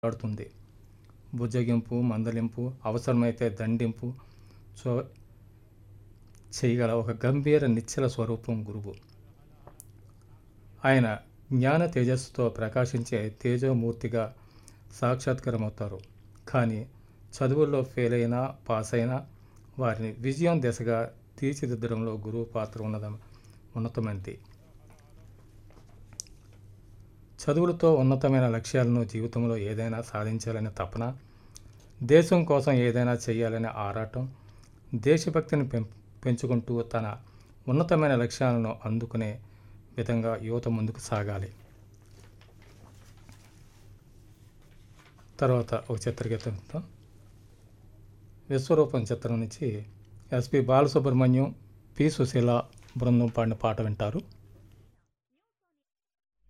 ఆడుతుంది బుజ్జగింపు మందలింపు అవసరమైతే దండింపు చో చేయగల ఒక గంభీర నిశ్చల స్వరూపం గురువు ఆయన జ్ఞాన తేజస్సుతో ప్రకాశించే తేజోమూర్తిగా సాక్షాత్కారమవుతారు కానీ చదువుల్లో ఫెయిల్ అయినా పాస్ అయినా వారిని విజయం దిశగా తీర్చిదిద్దడంలో గురువు పాత్ర ఉన్నద ఉన్నతమైనది చదువులతో ఉన్నతమైన లక్ష్యాలను జీవితంలో ఏదైనా సాధించాలనే తపన దేశం కోసం ఏదైనా చేయాలనే ఆరాటం దేశభక్తిని పెం పెంచుకుంటూ తన ఉన్నతమైన లక్ష్యాలను అందుకునే విధంగా యువత ముందుకు సాగాలి తర్వాత ఒక చిత్రగీతంతో విశ్వరూపం చిత్రం నుంచి ఎస్పి బాలసుబ్రహ్మణ్యం పి సుశీల బృందం పాడిన పాట వింటారు